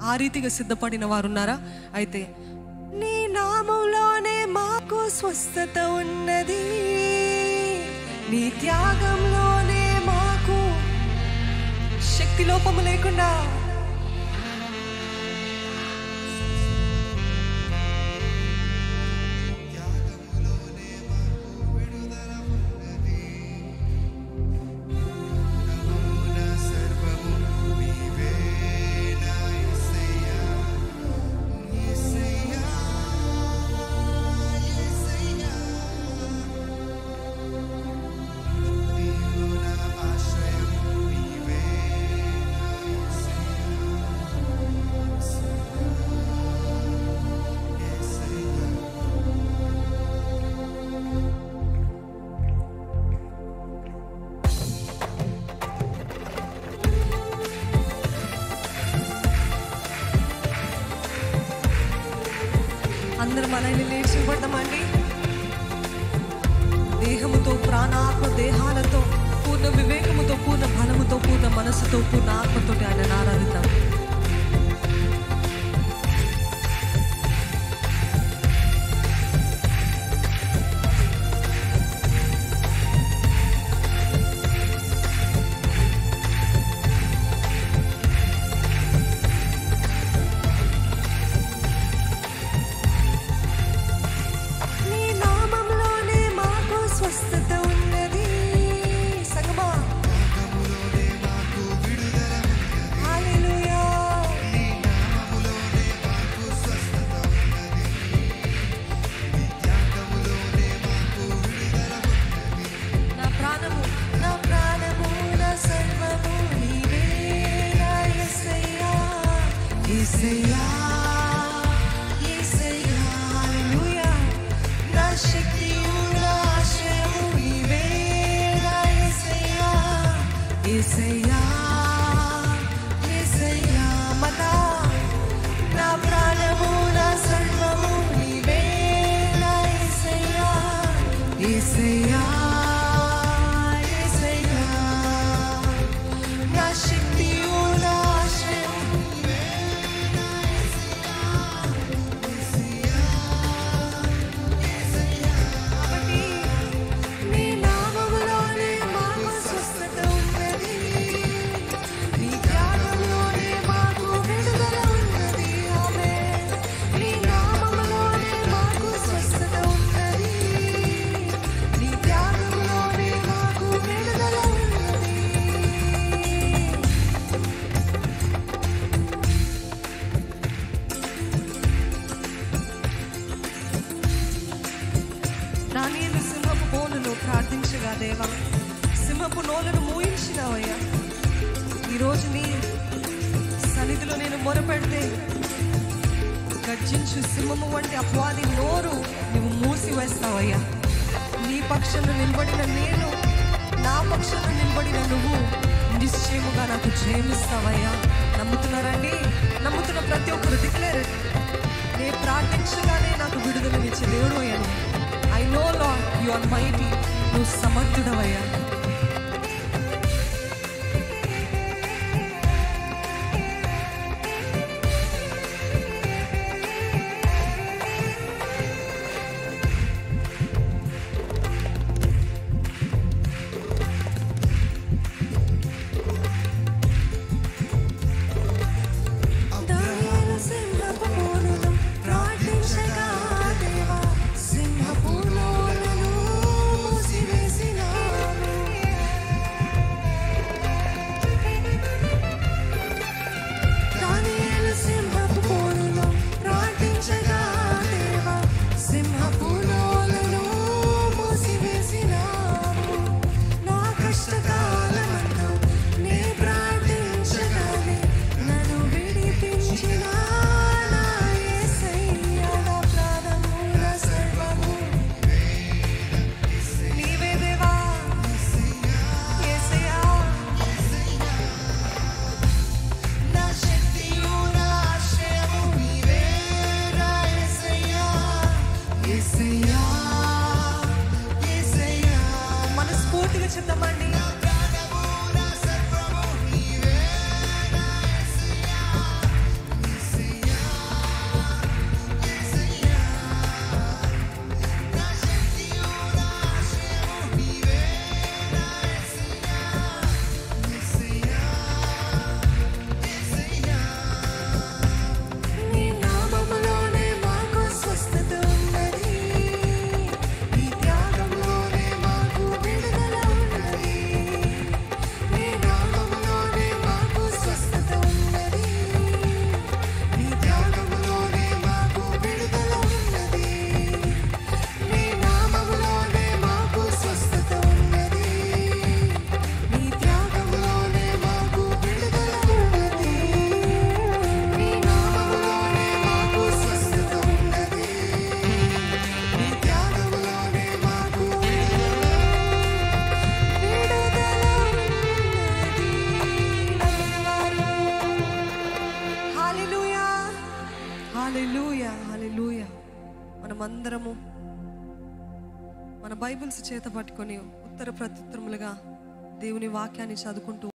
ఆ రీతిగా సిద్ధపడిన వారు ఉన్నారా అయితే నీ నామంలోనే మాకు స్వస్థత ఉన్నది నీ త్యాగంలోనే మాకు శక్తి లోపము లేకుండా అందరం అలాగే లేచి పడ్డామండి దేహముతో ప్రాణాత్మ దేహాలతో పూర్ణ వివేకముతో పూర్ణ బలముతో పూర్ణ మనసుతో పూర్ణ ఆత్మతో ఆయన ఆరాధిద్దాం నీ నామంలోనే మాకు స్వస్థత ఉన్నది సంగమా హల్లెలూయా నా ప్రాణము నా ప్రాణము నా సర్వము నీవే నా యేసయ్యా యేసయ్యా యేసయ్యా హల్లెలూయా నా శక్తియు నా ఆశ్రయము నీవే నా యేసయ్యా యేసయ్యా యేసయ్యా మనా నా ప్రాణము నా సర్వము నీవే నా యేసయ్యా యేసయ్యా యేసయ్యా నా శక్తియు నా ఆశ్రయము నీవే నా యేసయ్యా యేసయ్యా కాబట్టి నీ నామములోనే మాకు స్వస్థత ఉన్నది నీ త్యాగంలోనే మాకు విడుదల ఉన్నది ఆమేన్ నీ నామములోనే మాకు స్వస్థత ఉన్నది నీ త్యాగంలోనే మాకు విడుదల ఉన్నది దానియేలు సింహపు బోనులో ప్రార్థించగా దేవా సింహపు నోలను మూయించినావయ్యా ఈరోజు నీ సన్నిధిలో నేను మొరపెడితే గర్జించు సింహము వంటి అపవాది నోరు నువ్వు మూసివేస్తావయ్యా నీ పక్షంలో నిలబడిన నేను నా పక్షంలో నిలబడిన నువ్వు నిశ్చయముగా నాకు జయమిస్తావయ్యా నమ్ముతున్నారండి నమ్ముతున్న ప్రతి ఒక్కరు దిక్లేరు నేను ప్రార్థించగానే నాకు విడుదలనిచ్చే దేవుడు అయ్యాను I know Lord you are mighty నువ్వు సమర్థుడవయ్యా దానియేలు సింహపు బోనులో ప్రార్థించగా దేవా సింహపు నోలను మూసివేసినావు హాలెలూయ హాలెలూయ మనమందరము మన బైబిల్స్ చేత పట్టుకొని ఉత్తర ప్రత్యుత్తరములుగా దేవుని వాక్యాన్ని చదువుకుంటూ